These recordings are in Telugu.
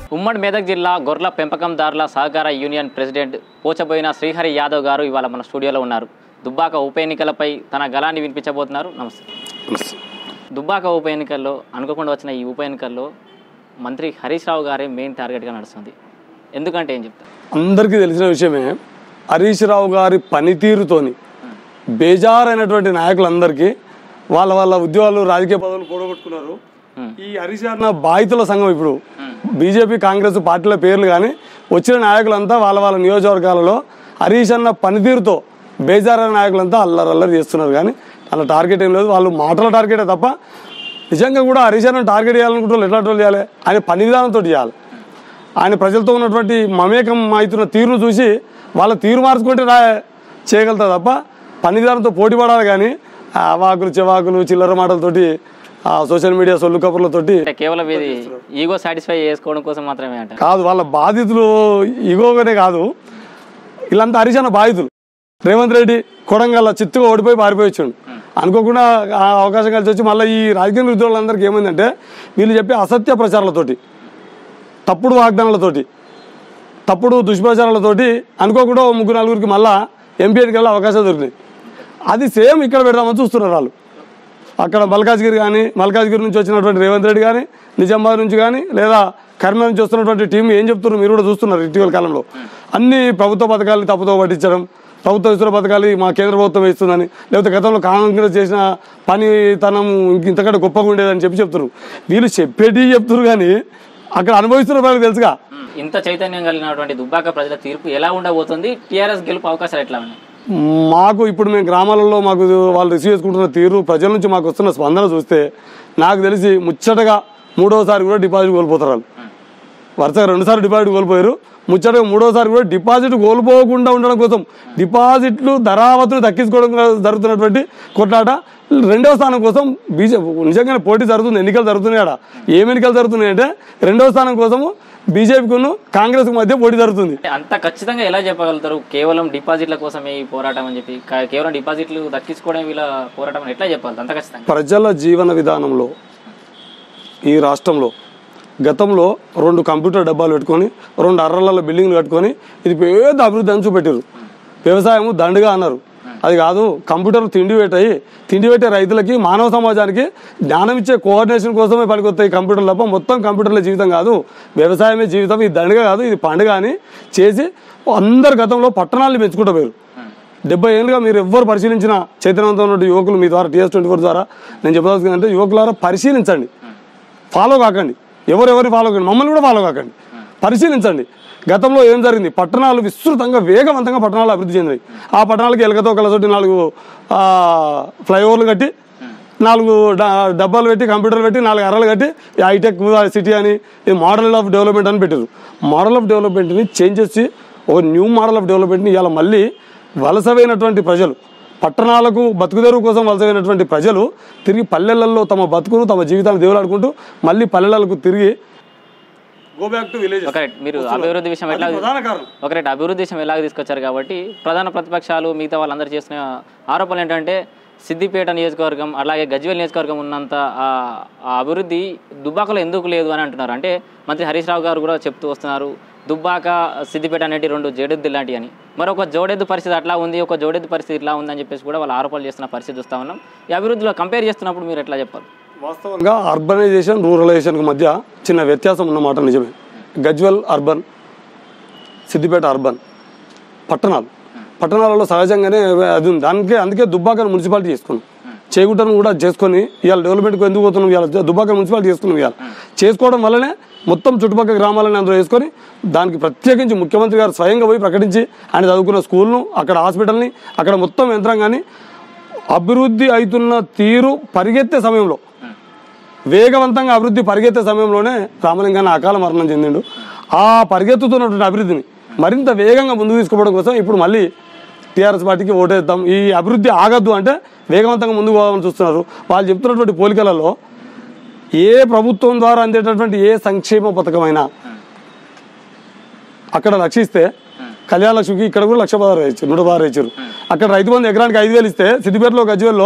ఉమ్మడి మెదక్ జిల్లా గొర్రెల పెంపకందారుల సహకార యూనియన్ ప్రెసిడెంట్ పోచబోయిన శ్రీహరి యాదవ్ గారు ఇవాళ మన స్టూడియోలో ఉన్నారు దుబ్బాక ఉప ఎన్నికలపై తన గలాన్ని వినిపించబోతున్నారు నమస్తే దుబ్బాక ఉప ఎన్నికల్లో అనుకోకుండా వచ్చిన ఈ ఉప ఎన్నికల్లో మంత్రి హరీష్ రావు గారే మెయిన్ టార్గెట్గా నడుస్తుంది ఎందుకంటే ఏం చెప్తారు అందరికీ తెలిసిన విషయమే హరీష్ రావు గారి పనితీరుతోని బేజారైనటువంటి నాయకులందరికీ వాళ్ళ వాళ్ళ ఉద్యోగాలు రాజకీయ పదవులు కూడగొట్టుకున్నారు Hmm. ఈ హరీష్ అన్న బాధితుల సంఘం ఇప్పుడు బీజేపీ కాంగ్రెస్ పార్టీల పేర్లు కానీ వచ్చిన నాయకులంతా వాళ్ళ వాళ్ళ నియోజకవర్గాలలో హరీష్ అన్న పనితీరుతో బేజారైన నాయకులంతా అల్లరి అల్లరి చేస్తున్నారు కానీ అలా టార్గెట్ ఏం లేదు వాళ్ళు మాటల టార్గెటే తప్ప నిజంగా కూడా హరీష్ అన్న టార్గెట్ చేయాలనుకుంటే వాళ్ళు ఎట్లా ట్రోల్ చేయాలి ఆయన పని విధానంతో చేయాలి ఆయన ప్రజలతో ఉన్నటువంటి మమేకం అవుతున్న తీరును చూసి వాళ్ళ తీరు మార్చుకుంటే రా చేయగలుగుతా తప్ప పని విధానంతో పోటీ పడాలి కానీ ఆ అవాకులు చెవాకులు చిల్లర మాటలతోటి ఆ సోషల్ మీడియా సొల్లు కబుర్లతోటి అంటే కేవలం ఇది ఈగో సాటిస్ఫై చేసుకోవడం కోసం మాత్రమే అంటారు కాదు వాళ్ళ బాధితులు ఇగోగానే కాదు వీళ్ళంతా హరిశన బాధితులు రేవంత్ రెడ్డి కొడంగల్ చిత్తుగా ఓడిపోయి పారిపోయి వచ్చాడు అనుకోకుండా ఆ అవకాశం కలిసి వచ్చి మళ్ళీ ఈ రాజకీయ విద్రోహాలందరికీ ఏమైందంటే వీళ్ళు చెప్పే అసత్య ప్రచారాలతోటి తప్పుడు వాగ్దానాలతోటి తప్పుడు దుష్ప్రచారాలతోటి అనుకోకుండా ఓ ముగ్గురు నలుగురికి మళ్ళా ఎంపీ ఎన్నికల్లో వెళ్ళే అవకాశాలు దొరికినాయి అది సేమ్ ఇక్కడ పెడదామని చూస్తున్నారు వాళ్ళు అక్కడ మల్కాజ్గిరి కానీ మల్కాజ్గిరి నుంచి వచ్చినటువంటి రేవంత్ రెడ్డి కానీ నిజామాబాద్ నుంచి కానీ లేదా కరీంనగర్ నుంచి వస్తున్నటువంటి టీం ఏం చెప్తున్నారు మీరు కూడా చూస్తున్నారు ఇటీవల కాలంలో అన్ని ప్రభుత్వ పథకాలు తప్పుతో పట్టించడం ప్రభుత్వ ఇస్తున్న పథకాలు మా కేంద్ర ప్రభుత్వం ఇస్తుందని లేకపోతే గతంలో కాంగ్రెస్ చేసిన పనితనం ఇంక ఇంతకంటే గొప్పగా ఉండేదని చెప్పి చెప్తున్నారు వీళ్ళు చెప్పేటి చెప్తున్నారు కానీ అక్కడ అనుభవిస్తున్న వాళ్ళకి తెలుసుగా ఇంత చైతన్యం కలిగినటువంటి దుబ్బాక ప్రజల తీర్పు ఎలా ఉండబోతుంది టీఆర్ఎస్ గెలుపు అవకాశాలు ఎట్లా ఉన్నాయి మాకు ఇప్పుడు మేము గ్రామాలలో మాకు వాళ్ళు రిసీవ్ చేసుకుంటున్న తీరు ప్రజల నుంచి మాకు వస్తున్న స్పందన చూస్తే నాకు తెలిసి ముచ్చటగా మూడోసారి కూడా డిపాజిట్ కోల్పోతారు వాళ్ళు వరుసగా రెండుసార్లు డిపాజిట్ కోల్పోయారు ముచ్చటగా మూడోసారి కూడా డిపాజిట్ కోల్పోకుండా ఉండడం కోసం డిపాజిట్లు ధరావతులు దక్కించుకోవడం కోసం జరుగుతున్నటువంటి కొట్లాట రెండవ స్థానం కోసం బీజేపీ నిజంగానే పోటీ జరుగుతుంది ఎన్నికలు జరుగుతున్నాయి ఆడ ఏం ఎన్నికలు జరుగుతున్నాయి అంటే రెండవ స్థానం కోసము బీజేపీకును కాంగ్రెస్ మధ్య పోటీ జరుగుతుంది అంటే అంత ఖచ్చితంగా ఎలా చెప్పగలుగుతారు కేవలం డిపాజిట్ల కోసమే ఈ పోరాటం అని చెప్పి కా- కేవలం డిపాజిట్లు దక్కించుకోవడం వీళ్ళ పోరాటం అని ఎట్లా చెప్పాలి అంత ఖచ్చితంగా ప్రజల జీవన విధానంలో ఈ రాష్ట్రంలో గతంలో రెండు కంప్యూటర్ డబ్బాలు పెట్టుకొని రెండు అర్రల బిల్డింగ్లు కట్టుకొని ఇది పెద్ద అభివృద్ధి అని చూపెట్టారు వ్యవసాయము దండుగా అన్నారు అది కాదు కంప్యూటర్ తిండి పెట్టాయి తిండి పెట్టే రైతులకి మానవ సమాజానికి జ్ఞానం ఇచ్చే కోఆర్డినేషన్ కోసమే పనికొస్తాయి కంప్యూటర్ తప్ప మొత్తం కంప్యూటర్ల జీవితం కాదు వ్యవసాయమే జీవితం ఇది దండుగ కాదు ఇది పండుగ అని చేసి అందరు గతంలో పట్టణాలను పెంచుకుంటూ పోయారు డెబ్బై ఏళ్ళుగా మీరు ఎవ్వరు పరిశీలించిన చైతన్యవంతం ఉన్న యువకులు మీ ద్వారా టీఎస్ ట్వంటీ ఫోర్ ద్వారా నేను చెప్పదలుచుకుంది అంటే యువకులారా పరిశీలించండి ఫాలో కాకండి ఎవరెవరిని ఫాలో కాకండి మమ్మల్ని కూడా ఫాలో కాకండి పరిశీలించండి గతంలో ఏం జరిగింది పట్టణాలు విస్తృతంగా వేగవంతంగా పట్టణాలు అభివృద్ధి చెందాయి ఆ పట్టణాలకి ఎలకతో కలసొట్టి నాలుగు ఆ, ఫ్లైఓవర్లు కట్టి నాలుగు డ- డబ్బాలు పెట్టి కంప్యూటర్లు పెట్టి నాలుగు అర్రలు కట్టి ఈ హైటెక్ సిటీ అని ఈ మోడల్ ఆఫ్ డెవలప్మెంట్ అని పెట్టారు మోడల్ ఆఫ్ డెవలప్మెంట్ని చేంజ్ చేసి ఒక న్యూ మోడల్ ఆఫ్ డెవలప్మెంట్ని ఇవాళ మళ్ళీ వలసపోయినటువంటి ప్రజలు పట్టణాలకు బతుకుదెరువు కోసం వలసపోయినటువంటి ప్రజలు తిరిగి పల్లెలలో తమ బతుకును తమ జీవితాన్ని దేవులాడుకుంటూ మళ్ళీ పల్లెలకు తిరిగి గో బ్యాక్ టు విలేజ్ ఒకటి మీరు అభివృద్ధి విషయం ఎట్లా ప్రధాన కారణం ఒకటి అభివృద్ధి విషయం ఎలాగ తీసుకొచ్చారు కాబట్టి ప్రధాన ప్రతిపక్షాలు మిగతా వాళ్ళందరూ చేసిన ఆరోపణలు ఏంటంటే సిద్దిపేట నియోజకవర్గం అలాగే గజ్వేల్ నియోజకవర్గం ఉన్నంత ఆ ఆ అభివృద్ధి దుబ్బాకలో ఎందుకు లేదు అని అంటున్నారు అంటే మంత్రి హరీష్ రావు గారు కూడా చెప్తూ వస్తున్నారు దుబ్బాక సిద్దిపేట అనేటి రెండు జోడెద్దు లాంటివి అని మరొక జోడెద్దు పరిస్థితి అట్లా ఉంది ఒక జోడెద్దు పరిస్థితి ఇట్లా ఉందని చెప్పేసి కూడా వాళ్ళు ఆరోపణలు చేస్తున్న పరిస్థితి చూస్తా ఉన్నాం ఈ అభివృద్ధిలో కంపేర్ చేస్తున్నప్పుడు మీరు ఎట్లా చెప్పాలి వాస్తవంగా అర్బనైజేషన్ రూరలైజేషన్కి మధ్య చిన్న వ్యత్యాసం ఉన్నమాట నిజమే గజ్వెల్ అర్బన్ సిద్దిపేట అర్బన్ పట్టణాలు పట్టణాలలో సహజంగానే అది ఉంది దానికే అందుకే దుబ్బాకను మున్సిపాలిటీ చేసుకున్నాం చేగుట్టను కూడా చేసుకొని ఇవాళ డెవలప్మెంట్కి ఎందుకు పోతున్నాం ఇవాళ దుబ్బాక మున్సిపాలిటీ చేసుకున్నాం ఇవాళ చేసుకోవడం వల్లనే మొత్తం చుట్టుపక్కల గ్రామాలని అందులో వేసుకొని దానికి ప్రత్యేకించి ముఖ్యమంత్రి గారు స్వయంగా పోయి ప్రకటించి ఆయన చదువుకున్న స్కూల్ను అక్కడ హాస్పిటల్ని అక్కడ మొత్తం యంత్రాంగాన్ని అభివృద్ధి అవుతున్న తీరు పరిగెత్తే సమయంలో వేగవంతంగా అభివృద్ధి పరిగెత్తే సమయంలోనే రామలింగాన్ని అకాల మరణం చెందిండు ఆ పరిగెత్తుతున్నటువంటి అభివృద్ధిని మరింత వేగంగా ముందుకు తీసుకుపోవడం కోసం ఇప్పుడు మళ్ళీ టీఆర్ఎస్ పార్టీకి ఓటేద్దాం ఈ అభివృద్ధి ఆగద్దు అంటే వేగవంతంగా ముందుకు పోవాలని చూస్తున్నారు వాళ్ళు చెప్తున్నటువంటి పోలికలలో ఏ ప్రభుత్వం ద్వారా అందేటటువంటి ఏ సంక్షేమ పథకమైనా అక్కడ లక్షిస్తే కళ్యాణ లక్ష్మికి ఇక్కడ కూడా లక్ష పదహారు ఇచ్చారు నూట పదహారు ఇచ్చారు అక్కడ రైతు బంధు ఎకరానికి ఐదు వేలు ఇస్తే సిద్దిపేటలో గజ్వేల్లో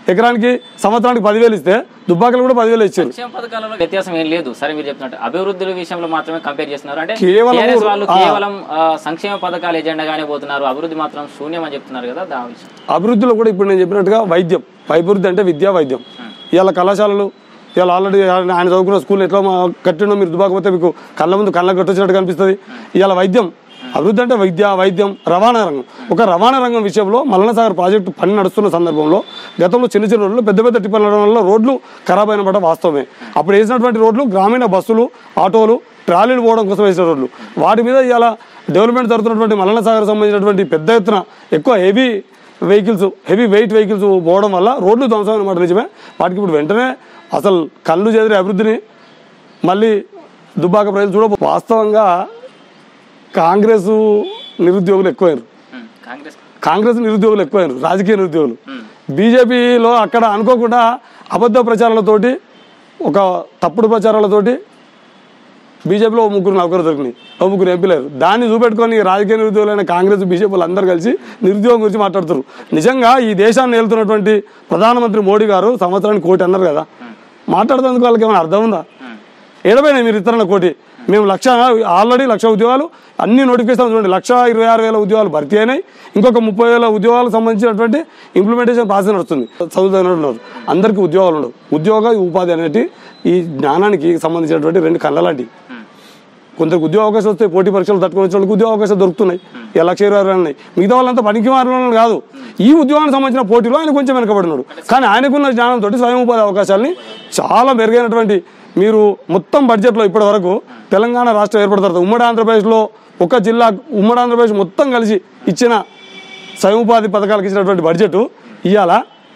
ఎకరానికి సంవత్సరానికి పదివేలు ఇస్తే దుబ్బాకలు కూడా పదివేలు ఇచ్చారు సంక్షేమ పథకాలలో వ్యత్యాసం ఏం లేదు సరే మీరు చెప్పినట్టు అభివృద్ధి విషయంలో మాత్రమే కంపేర్ చేస్తున్నారు అంటే కేవలం TRS వాళ్ళు ఆ. కేవలం ఆ, సంక్షేమ పథకాల ఎజెండాగానే పోతున్నారు అభివృద్ధి మాత్రం శూన్యం అని చెప్తున్నారు కదా దా విషయం అభివృద్ధిలో కూడా ఇప్పుడు నేను చెప్పినట్టుగా వైద్యం అభివృద్ధి అంటే విద్యా వైద్యం ఇవాళ కళాశాలలు ఇవాళ ఆల్రెడీ ఆయన చదువుకున్న స్కూల్ ఎట్లా మా కట్టిండో మీరు దుబాకపోతే మీకు కళ్ళ ముందు కళ్ళ కట్టొచ్చినట్టు కనిపిస్తుంది ఇవాళ వైద్యం అభివృద్ధి అంటే విద్య వైద్యం రవాణా రంగం ఒక రవాణా రంగం విషయంలో మల్లనసాగర్ ప్రాజెక్టు పని నడుస్తున్న సందర్భంలో గతంలో చిన్న చిన్న రోడ్లు పెద్ద పెద్ద టిప్పర్లు నడవడం వల్ల రోడ్లు ఖరాబ్ అయిన పడ్డ వాస్తవమే అప్పుడు వేసినటువంటి రోడ్లు గ్రామీణ బస్సులు ఆటోలు ట్రాలీలు పోవడం కోసం వేసిన రోడ్లు వాటి మీద ఇవాళ డెవలప్మెంట్ జరుగుతున్నటువంటి మల్లనసాగర్ సంబంధించినటువంటి పెద్ద ఎత్తున ఎక్కువ heavy vehicles heavy weight vehicles పోవడం వల్ల రోడ్లు ధ్వంసం అనమాట నిజమే వాటికి ఇప్పుడు వెంటనే అసలు కళ్ళు చెదిరే అభివృద్ధిని మళ్ళీ దుబ్బాక ప్రజలు చూడ వాస్తవంగా కాంగ్రెస్ నిరుద్యోగులు ఎక్కువయ్యారు ఉమ్, కాంగ్రెస్ కాంగ్రెస్ నిరుద్యోగులు ఎక్కువయ్యారు రాజకీయ నిరుద్యోగులు బీజేపీలో అక్కడ అనుకోకుండా అబద్ధ ప్రచారాలతోటి ఒక తప్పుడు ప్రచారాలతోటి బీజేపీలో ఓ ముగ్గురు నలుగురు దొరికినాయి ఓ ముగ్గురు ఎంపీలేరు దాన్ని చూపెట్టుకొని రాజకీయ నిరుద్యోగులైన కాంగ్రెస్ బీజేపీలు అందరూ కలిసి నిరుద్యోగం గురించి మాట్లాడుతారు నిజంగా ఈ దేశాన్ని వెళ్తున్నటువంటి ప్రధానమంత్రి మోడీ గారు సంవత్సరానికి కోటి అన్నారు కదా మాట్లాడుతందుకు వాళ్ళకి ఏమైనా అర్థం ఉందా ఏడపోయినాయి మీరు ఇతరుల కోటి మేము లక్ష ఆల్రెడీ లక్ష ఉద్యోగాలు అన్ని నోటిఫికేషన్ చూడండి లక్ష ఇరవై ఆరు వేల ఉద్యోగాలు భర్తీ అయినాయి ఇంకొక ముప్పై వేల ఉద్యోగాలకు సంబంధించినటువంటి ఇంప్లిమెంటేషన్ ప్రాసెస్ నడుస్తుంది చదువుతున్నారు అందరికీ ఉద్యోగాలు ఉండవు ఉద్యోగ ఉపాధి అనేది ఈ జ్ఞానానికి సంబంధించినటువంటి రెండు కళ్ళ లాంటివి కొందరికి ఉద్యోగ అవకాశం వస్తే పోటీ పరీక్షలు తట్టుకొని వచ్చిన వాళ్ళకి ఉద్యోగ అవకాశాలు దొరుకుతున్నాయి ఈ లక్ష ఇరవై ఆరు ఉన్నాయి మిగతా వాళ్ళంతా పనికి మారిన వాళ్ళు కాదు ఈ ఉద్యోగానికి సంబంధించిన పోటీలో ఆయన కొంచెం వెనకబడినాడు కానీ ఆయనకున్న జ్ఞానంతో స్వయం ఉపాధి అవకాశాలని చాలా మెరుగైనటువంటి మీరు మొత్తం బడ్జెట్లో ఇప్పటి వరకు తెలంగాణ రాష్ట్రం ఏర్పడిన తర్వాత ఉమ్మడి ఆంధ్రప్రదేశ్లో ఒక జిల్లా ఉమ్మడి ఆంధ్రప్రదేశ్ మొత్తం కలిసి ఇచ్చిన స్వయం ఉపాధి పథకాలకు ఇచ్చినటువంటి బడ్జెట్ ఇవాళ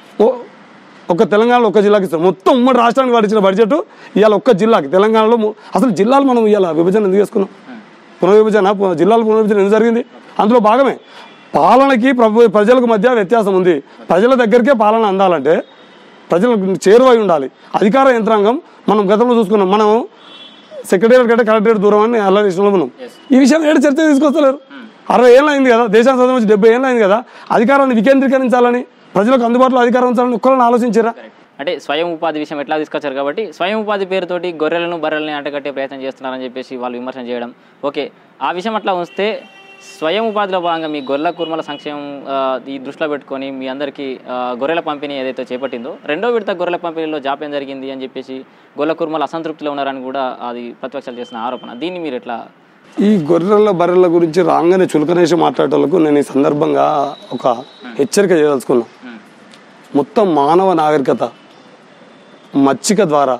ఒక తెలంగాణలో ఒక్క జిల్లాకి ఇస్తారు మొత్తం ఉమ్మడి రాష్ట్రానికి వాడు ఇచ్చిన బడ్జెట్ ఇవాళ ఒక్క జిల్లాకి తెలంగాణలో ము- అసలు జిల్లాలు మనం ఇవాళ విభజన ఎందుకు చేసుకున్నాం పునర్విభజన పు- జిల్లాల పునర్విభజన ఎందుకు జరిగింది అందులో భాగమే పాలనకి ప్రభు ప్రజలకు మధ్య వ్యత్యాసం ఉంది ప్రజల దగ్గరికే పాలన అందాలంటే ప్రజలకు చేరువై ఉండాలి అధికార యంత్రాంగం మనం గతంలో చూసుకున్నాం మనం సెక్రటేరియట్ కంటే కలెక్టరేట్ దూరం అని అలా విషయంలో ఉన్నాం ఈ విషయం ఏడు చర్చ తీసుకొస్తలేరు అరవై ఏళ్ళు అయింది కదా దేశానికి స్వతంత్రం వచ్చి డెబ్బై ఏళ్ళు అయింది కదా అధికారాన్ని వికేంద్రీకరించాలని ప్రజలకు అందుబాటులో అధికారం ఉంచాలని ఒక్కరిని ఆలోచించారా అంటే స్వయం ఉపాధి విషయం ఎట్లా తీసుకొచ్చారు కాబట్టి స్వయం ఉపాధి పేరుతోటి గొర్రెలను బర్రెలని అంటగట్టే ప్రయత్నం చేస్తున్నారని చెప్పేసి వాళ్ళు విమర్శన చేయడం ఓకే ఆ విషయం అట్లా ఉంచితే స్వయం ఉపాధిలో భాగంగా మీ గొర్రెల కుర్మల సంక్షేమం ఆ, ఈ దృష్టిలో పెట్టుకొని మీ అందరికీ ఆ, గొర్రెల పంపిణీ ఏదైతే చేపట్టిందో రెండో విడత గొర్రెల పంపిణీలో జాప్యం జరిగింది అని చెప్పేసి గొర్రెల కుర్మలు అసంతృప్తిలో ఉన్నారని కూడా అది ప్రతిపక్షాలు చేసిన ఆరోపణ దీన్ని మీరు ఎట్లా ఈ గొర్రెల బర్రెల గురించి రాగానే చులకనేసి మాట్లాడేటోళ్ళకు నేను ఈ సందర్భంగా ఒక హెచ్చరిక చేయదలుచుకున్నా మొత్తం మానవ నాగరికత మచ్చిక ద్వారా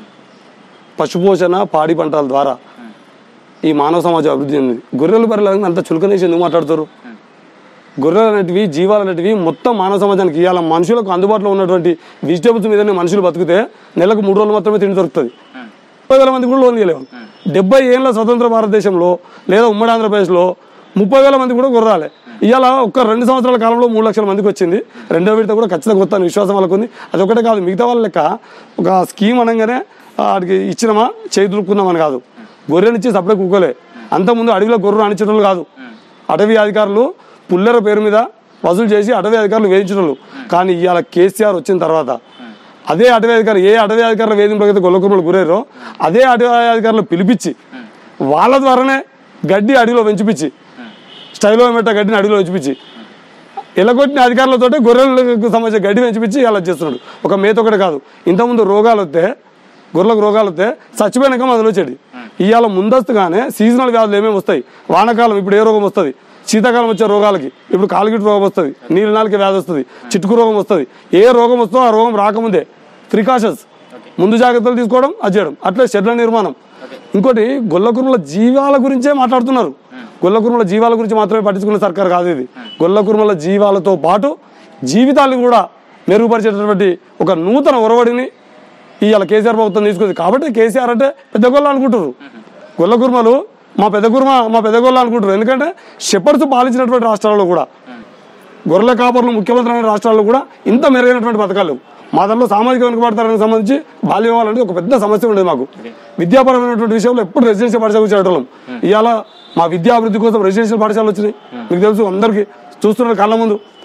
పశుపోషణ పాడి పంటల ద్వారా ఈ మానవ సమాజం అభివృద్ధి చెందింది గొర్రెలు బర్రెలు అనగా అంత చులకనేసి ఎందుకు మాట్లాడతారు గొర్రెలు అనేటివి జీవాలు అనేటివి మొత్తం మానవ సమాజానికి ఇవాళ మనుషులకు అందుబాటులో ఉన్నటువంటి వెజిటేబుల్స్ మీదనే మనుషులు బతికితే నెలకు మూడు రోజులు మాత్రమే తిండి దొరుకుతుంది ముప్పై వేల మంది కూడా లోన్ తీయలేము డెబ్బై ఏళ్ళ స్వతంత్ర భారతదేశంలో లేదా ఉమ్మడి ఆంధ్రప్రదేశ్లో ముప్పై వేల మంది కూడా గుర్రాలే ఇవాళ ఒక్క రెండు సంవత్సరాల కాలంలో మూడు లక్షల మందికి వచ్చింది రెండో విడత కూడా ఖచ్చితంగా వస్తాను విశ్వాసం వాళ్ళకు ఉంది అది ఒకటే కాదు మిగతా వాళ్ళ లెక్క ఒక స్కీమ్ అనగానే వాడికి ఇచ్చినామా చేయి దులుపుకున్నామని కాదు గొర్రెనిచ్చి సపడే కుక్కలే అంతకుముందు అడవిలో గొర్రెలు అణించడం కాదు అటవీ అధికారులు పుల్లెర పేరు మీద వసూలు చేసి అటవీ అధికారులు వేయించడం కానీ ఇవాళ కేసీఆర్ వచ్చిన తర్వాత అదే అటవీ అధికారులు ఏ అటవీ అధికారుల వేధింపులకైతే గొల్లకుర్మలు గురేరో అదే అటవీ అధికారులు పిలిపించి వాళ్ళ ద్వారానే గడ్డి అడవిలో పెంచిపించి స్టైలో మెట్ట గడ్డిని అడవిలో పెంచిపించి ఎలగొట్టిన అధికారులతోటే గొర్రెలకు సంబంధించిన గడ్డి పెంచిపించి అలా చేస్తున్నాడు ఒక మేత ఒకటి కాదు ఇంతకుముందు రోగాలు వస్తే గొర్రెలకు రోగాలు వస్తే చచ్చిపోయినాక మందులు వచ్చేది ఇవాళ ముందస్తుగానే సీజనల్ వ్యాధులు ఏమేమి వస్తాయి వానాకాలం ఇప్పుడు ఏ రోగం వస్తుంది శీతాకాలం వచ్చే రోగాలకి ఇప్పుడు కాలుగిట్టు రోగం వస్తుంది నీళ్ళ నాలుక వ్యాధి వస్తుంది చిటుకు రోగం వస్తుంది ఏ రోగం వస్తుందో ఆ రోగం రాకముందే ప్రికాషన్స్ ముందు జాగ్రత్తలు తీసుకోవడం అది చేయడం అట్లే షెడ్ల నిర్మాణం ఇంకోటి గొల్లకురుల జీవాల గురించే మాట్లాడుతున్నారు గొల్లకురుమల జీవాల గురించి మాత్రమే పట్టించుకున్న సర్కార్ కాదు ఇది గొల్లకురుమల జీవాలతో పాటు జీవితాలు కూడా మెరుగుపరిచేటటువంటి ఒక నూతన ఒరవడిని ఇవాళ కేసీఆర్ ప్రభుత్వం తీసుకుంది కాబట్టి కేసీఆర్ అంటే పెద్ద గొల్ల అనుకుంటారు గొల్ల కుర్మలు మా పెద్ద కుర్మ మా పెద్ద గొల్ల అనుకుంటారు ఎందుకంటే షెపర్స్ పాలించినటువంటి రాష్ట్రాల్లో కూడా గొర్రెల కాపర్లు ముఖ్యమంత్రి అయిన రాష్ట్రాల్లో కూడా ఇంత మెరుగైనటువంటి పథకాలు లేవు. మా దాంట్లో సామాజిక వెనుకబడతానికి సంబంధించి బాల్య వివాహాలు అనేది ఒక పెద్ద సమస్య ఉండేది మాకు విద్యాపరమైనటువంటి విషయంలో ఎప్పుడు రెసిడెన్షియల్ పాఠశాల చేరటం ఇవాళ మా విద్యా అభివృద్ధి కోసం రెసిడెన్షియల్ పాఠశాలలు వచ్చినాయి మీకు తెలుసు అందరికీ చూస్తున్నారు కళ్ళ ముందు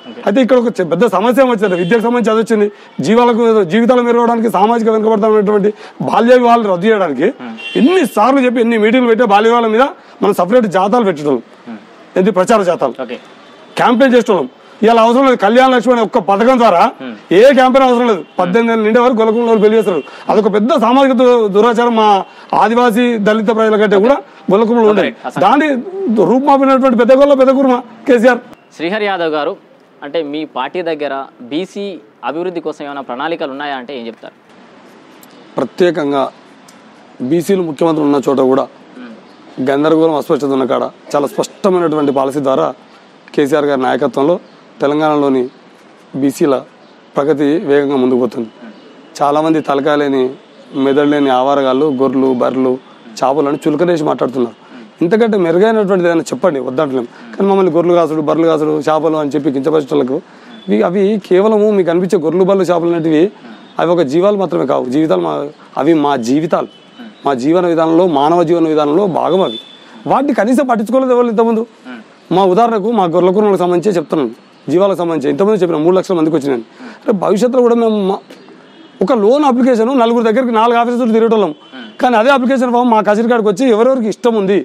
అయితే ఇక్కడ ఒక చె- పెద్ద సమస్య ఏమొచ్చింది విద్యకు సంబంధించి అది వచ్చింది జీవాలకు జీవితాలు మెరగడానికి సామాజిక వెనుకబడతామైనటువంటి బాల్య వివాహాలు రద్దు చేయడానికి ఎన్ని సార్లు చెప్పి ఎన్ని మీటింగ్లు పెట్టే బాల్య వివాహాల మీద మనం సపరేట్ జాతాలు పెట్టడం ఇది ప్రచార జాతాలు ఓకే క్యాంపెయిన్ చేస్తున్నాం ఇలా అవసరం లేదు కళ్యాణ లక్ష్మి అనే ఒక్క పథకం ద్వారా ఏ క్యాంపెయిన్ అవసరం లేదు పద్దెనిమిది ఏళ్ళ నిండే వరకు గొలకంలో పెళ్లి చేస్తారు అదొక పెద్ద సామాజిక దు- దురాచారం మా ఆదివాసీ దళిత ప్రజల కంటే కూడా గొలకంలో ఉండేది దాన్ని రూపుమాపినటువంటి పెద్ద గొల్ల పెద్ద కుర్మ కేసీఆర్ శ్రీహరి యాదవ్ గారు అంటే మీ పార్టీ దగ్గర బీసీ అభివృద్ధి కోసం ఏమైనా ప్రణాళికలు ఉన్నాయా అంటే ఏం చెప్తారు ప్రత్యేకంగా బీసీలు ముఖ్యమంత్రి ఉన్న చోట కూడా గందరగోళం అస్పష్టత ఉన్న కాడ చాలా స్పష్టమైనటువంటి పాలసీ ద్వారా కేసీఆర్ గారి నాయకత్వంలో తెలంగాణలోని బీసీల ప్రగతి వేగంగా ముందుకు పోతుంది చాలామంది తలకాయ లేని మెదడు లేని ఆవారగాళ్ళు గొర్రెలు బర్రెలు చేపలను చులకనేసి మాట్లాడుతున్నారు ఇంతకంటే మెరుగైనటువంటిది ఏదైనా చెప్పండి వద్దంటలేం కానీ మమ్మల్ని గొర్రెలు కాసుడు బర్రెలు కాసుడు చేపలు అని చెప్పి కించపరిచేటలకు ఇవి అవి కేవలము మీకు అనిపించే గొర్రెలు బర్రెలు చేపలు అనేటివి అవి ఒక జీవాలు మాత్రమే కావు జీవితాలు మా అవి మా జీవితాలు మా జీవన విధానంలో మానవ జీవన విధానంలో భాగం అవి వాటిని కనీసం పట్టించుకోలేదు ఎవరు ఇంతకుముందు మా ఉదాహరణకు మా గొర్రెల కూరలకు సంబంధించి చెప్తున్నాను జీవాలకు సంబంధించి ఇంతమంది చెప్పిన మూడు లక్షల మందికి వచ్చినాను అంటే భవిష్యత్తులో కూడా మేము మా- ఒక లోన్ అప్లికేషన్ నలుగురు దగ్గరికి నాలుగు ఆఫీసులు తిరగటోళ్ళం కానీ అదే అప్లికేషన్ ఫామ్ మా కచేరి కాడికి వచ్చి ఎవరెవరికి ఇష్టం ఉంది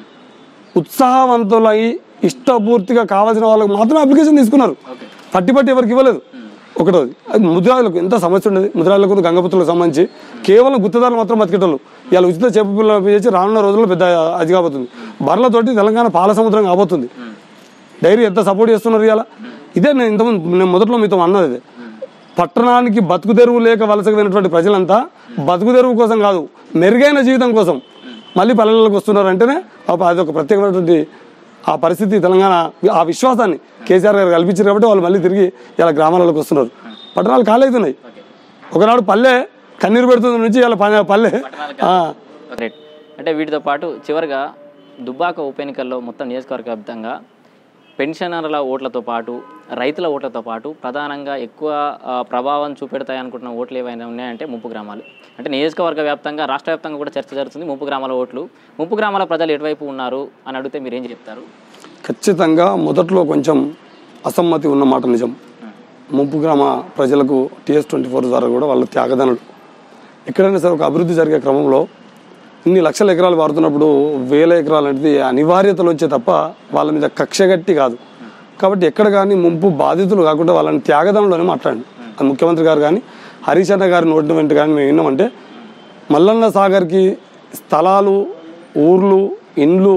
ఉత్సాహవంతులై ఇష్టపూర్తిగా కావాల్సిన వాళ్ళకి మాత్రం అప్లికేషన్ తీసుకున్నారు పట్టి పట్టి ఎవరికి ఇవ్వలేదు ఒకటోది అది ముద్రాలకు ఎంత సమస్య ఉండేది ముద్రాలకు గంగపుత్రులకు సంబంధించి కేవలం గుత్తదారులు మాత్రం బతికేటోళ్ళు ఇవాళ ఉచిత చేప పిల్లలు చేసి రానున్న రోజుల్లో పెద్ద అది కాబోతుంది బర్రెలతోటి తెలంగాణ పాల సముద్రం కాబోతుంది డైరీ ఎంత సపోర్ట్ చేస్తున్నారు ఇవాళ ఇదే నేను ఇంతకుముందు నేను మొదట్లో మీతో అన్నది ఇదే పట్టణానికి బతుకు తెరువు లేక వలసపోయినటువంటి ప్రజలంతా బతుకు తెరువు కోసం కాదు మెరుగైన జీవితం కోసం మళ్ళీ పల్లెలకు వస్తున్నారు అంటేనే పాపం అది ఒక ప్రత్యేకమైనటువంటి ఆ పరిస్థితి తెలంగాణ ఆ విశ్వాసాన్ని కేసీఆర్ గారు కల్పించారు కాబట్టి వాళ్ళు మళ్ళీ తిరిగి ఇలా గ్రామాలకు వస్తున్నారు పట్టణాలు ఖాళీ అవుతున్నాయి ఒకనాడు పల్లె కన్నీరు పెడుతుంది నుంచి ఇలా పల్లె ఆ, రైట్ అంటే వీటితో పాటు చివరిగా దుబ్బాక ఉప ఎన్నికల్లో మొత్తం నియోజకవర్గ వ్యాప్తంగా పెన్షనర్ల ఓట్లతో పాటు రైతుల ఓట్లతో పాటు ప్రధానంగా ఎక్కువ ఆ, ప్రభావం చూపెడతాయి అనుకుంటున్న ఓట్లు ఏవైనా ఉన్నాయంటే ముప్పు గ్రామాలు అంటే నియోజకవర్గ వ్యాప్తంగా రాష్ట్ర వ్యాప్తంగా కూడా చర్చ జరుగుతుంది ముప్పు గ్రామాల ఓట్లు ముప్పు గ్రామాల ప్రజలు ఎటువైపు ఉన్నారు అని అడిగితే మీరు ఏం చెప్తారు ఖచ్చితంగా మొదట్లో కొంచెం అసమ్మతి ఉన్న మాట నిజం ముంపు గ్రామ ప్రజలకు టీఎస్ ట్వంటీ ఫోర్ ద్వారా కూడా వాళ్ళ త్యాగదనులు ఎక్కడైనా సరే ఒక అభివృద్ధి జరిగే క్రమంలో ఇన్ని లక్షల ఎకరాలు వాడుతున్నప్పుడు వేల ఎకరాలు అనేది అనివార్యతలు వచ్చే తప్ప వాళ్ళ మీద కక్షగట్టి కాదు కాబట్టి ఎక్కడ కానీ ముంపు బాధితులు కాకుండా వాళ్ళని త్యాగదనులు అని మాట్లాడండి అది ముఖ్యమంత్రి గారు కానీ హరీష్ అన్న గారి నోటి వెంట కానీ మేము విన్నామంటే మల్లన్న సాగర్కి స్థలాలు ఊర్లు ఇండ్లు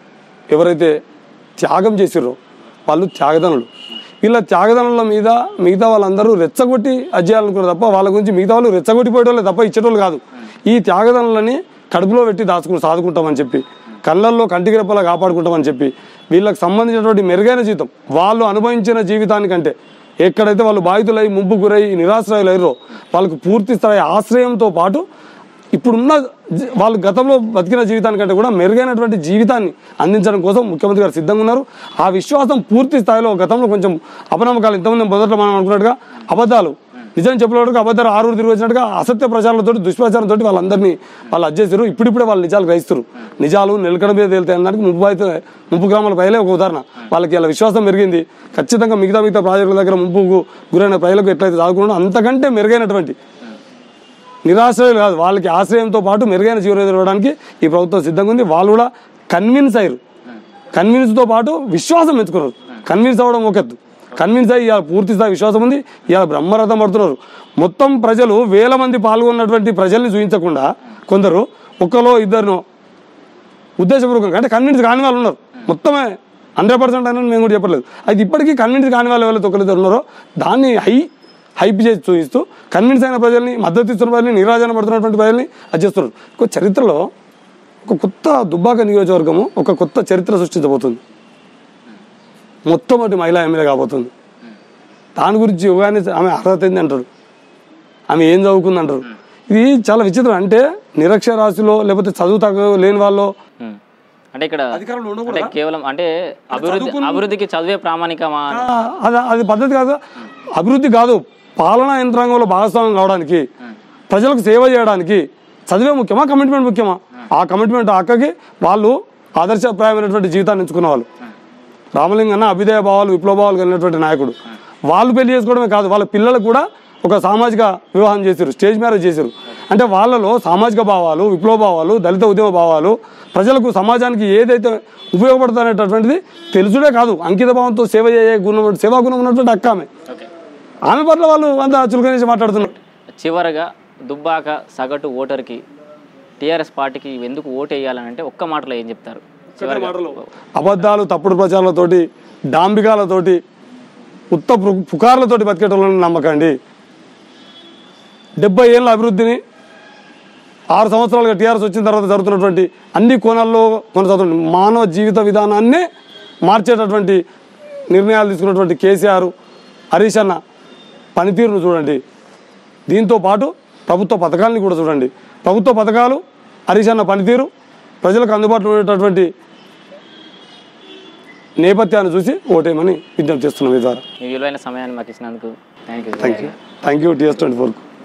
ఎవరైతే త్యాగం చేసిర్రో వాళ్ళు త్యాగదనులు వీళ్ళ త్యాగదనుల మీద మిగతా వాళ్ళందరూ రెచ్చగొట్టి అజ్జేయాలనుకున్నారు తప్ప వాళ్ళ గురించి మిగతా వాళ్ళు రెచ్చగొట్టిపోయేటోళ్ళే తప్ప ఇచ్చేటోళ్ళు కాదు ఈ త్యాగదనులని కడుపులో పెట్టి దాచుకుని సాదుకుంటామని చెప్పి కళ్ళల్లో కంటికి రెప్పలా కాపాడుకుంటామని చెప్పి వీళ్ళకి సంబంధించినటువంటి మెరుగైన జీవితం వాళ్ళు అనుభవించిన జీవితానికంటే ఎక్కడైతే వాళ్ళు బాధితులై ముంపు గురై నిరాశ్రయులయ్యారో వాళ్ళకు పూర్తి స్థాయి ఆశ్రయంతో పాటు ఇప్పుడున్న జీ- వాళ్ళు గతంలో బతికిన జీవితానికంటే కూడా మెరుగైనటువంటి జీవితాన్ని అందించడం కోసం ముఖ్యమంత్రి గారు సిద్ధంగా ఉన్నారు ఆ విశ్వాసం పూర్తి స్థాయిలో గతంలో కొంచెం అపనమ్మకాలు ఇంతకుముందు మొదట్లో మనం అనుకున్నట్టుగా అబద్ధాలు నిజం చెప్పినట్టుగా అబద్ధాలు ఆరుగురు తిరిగి వచ్చినట్టుగా అసత్య ప్రచారాలతో దుష్ప్రచారంతో వాళ్ళందరినీ వాళ్ళు అడ్జేసారు ఇప్పుడిప్పుడే వాళ్ళు నిజాలు గ్రహిస్తారు నిజాలు నిలకడ మీద తేలుతాయి అనడానికి ముప్పు అయితే ముప్పు గ్రామాల ప్రజలే ఒక ఉదాహరణ వాళ్ళకి ఇలా విశ్వాసం పెరిగింది ఖచ్చితంగా మిగతా మిగతా ప్రాజెక్టుల దగ్గర ముంపుకు గురైన ప్రజలకు ఎట్లయితే దాదుకున్నాడో అంతకంటే మెరుగైనటువంటి నిరాశ్రయులు కాదు వాళ్ళకి ఆశ్రయంతో పాటు మెరుగైన జీవనం ఇవ్వడానికి ఈ ప్రభుత్వం సిద్ధంగా ఉంది వాళ్ళు కూడా కన్విన్స్ అయ్యారు కన్విన్స్తో పాటు విశ్వాసం పెంచుకున్నారు కన్విన్స్ అవ్వడం ఒక ఎత్తు కన్విన్స్ అయ్యి ఇవాళ పూర్తి స్థాయి విశ్వాసం ఉంది ఇవాళ బ్రహ్మరథం పడుతున్నారు మొత్తం ప్రజలు వేల మంది పాల్గొన్నటువంటి ప్రజల్ని చూపించకుండా కొందరు ఒక్కలో ఇద్దరినో ఉద్దేశపూర్వకంగా అంటే కన్విన్స్ కాని వాళ్ళు ఉన్నారు మొత్తమే హండ్రెడ్ పర్సెంట్ అని మేము కూడా చెప్పలేదు అయితే ఇప్పటికీ కన్విన్స్ కాని వాళ్ళు ఎవరైతే ఒకరిద్దరు ఉన్నారో దాన్ని హై హైప్ చేసి చూపిస్తూ కన్విన్స్ అయిన ప్రజల్ని మద్దతు ఇస్తున్న ప్రజల్ని నిరాజన పడుతున్నటువంటి ప్రజల్ని అది చేస్తున్నారు ఒక చరిత్రలో ఒక కొత్త దుబ్బాక నియోజకవర్గము ఒక కొత్త చరిత్ర సృష్టించబోతుంది మొట్టమొదటి మహిళా ఎమ్మెల్యే కాబోతుంది దాని గురించి యుగాన్ని ఆమె అర్హత ఏంది అంటారు ఆమె ఏం చదువుకుంది అంటారు ఇది చాలా విచిత్రం అంటే నిరక్షరాశిలో లేకపోతే చదువు తగ్గ లేని వాళ్ళు ఉమ్. అంటే ఇక్కడ అధికారంలో అంటే ఉండకూడదా కేవలం అంటే అభివృద్ధి అభివృద్ధికి చదివే ప్రామాణికమా ఆ, అది అది పద్ధతి కాదు అభివృద్ధి కాదు పాలనా యంత్రాంగంలో భాగస్వామ్యం కావడానికి ప్రజలకు సేవ చేయడానికి చదివే ముఖ్యమా కమిట్మెంట్ ముఖ్యమా ఆ కమిట్మెంట్ అక్కకి వాళ్ళు ఆదర్శప్రాయమైనటువంటి జీవితాన్ని ఎంచుకున్న వాళ్ళు రామలింగన్న అభ్యుదయ భావాలు విప్లవ భావాలు కలిగినటువంటి నాయకుడు వాళ్ళు పెళ్లి చేసుకోవడమే కాదు వాళ్ళ పిల్లలకు కూడా ఒక సామాజిక వివాహం చేశారు స్టేజ్ మ్యారేజ్ చేశారు అంటే వాళ్ళలో సామాజిక భావాలు విప్లవ భావాలు దళిత ఉద్యమ భావాలు ప్రజలకు సమాజానికి ఏదైతే ఉపయోగపడుతుందనేటటువంటిది తెలుసుడే కాదు అంకిత భావంతో సేవ చేయ గుణం సేవా గుణం ఉన్నటువంటి అక్క ఆమె ఓకే ఆమె పట్ల వాళ్ళు అంత చులకనేసి మాట్లాడుతున్నారు చివరగా దుబ్బాక సగటు ఓటర్కి టీఆర్ఎస్ పార్టీకి ఎందుకు ఓటు వేయాలని అంటే ఒక్క మాటలో ఏం చెప్తారు చివరిగా అబద్ధాలు తప్పుడు ప్రచారాలతోటి డాంబికాలతోటి ఉత్త పు- పుకార్లతోటి బతికేటోళ్ళని నమ్మకండి డెబ్బై ఏళ్ళ అభివృద్ధిని ఆరు సంవత్సరాలుగా టీఆర్ఎస్ వచ్చిన తర్వాత జరుగుతున్నటువంటి అన్ని కోణాల్లో కొనసాగుతున్న మానవ జీవిత విధానాన్నే మార్చేటటువంటి నిర్ణయాలు తీసుకున్నటువంటి కేసీఆర్ హరీష్ అన్న పనితీరును చూడండి దీంతో పాటు ప్రభుత్వ పథకాలని కూడా చూడండి ప్రభుత్వ పథకాలు హరీష్ అన్న పనితీరు ప్రజలకు అందుబాటులో ఉండేటటువంటి నేపథ్యాన్ని చూసి ఓటేయమని విజ్ఞప్తి చేస్తున్నాం ఈ ద్వారా మీ విలువైన సమయాన్ని మాకు ఇచ్చినందుకు thank you thank you thank you TS twenty fork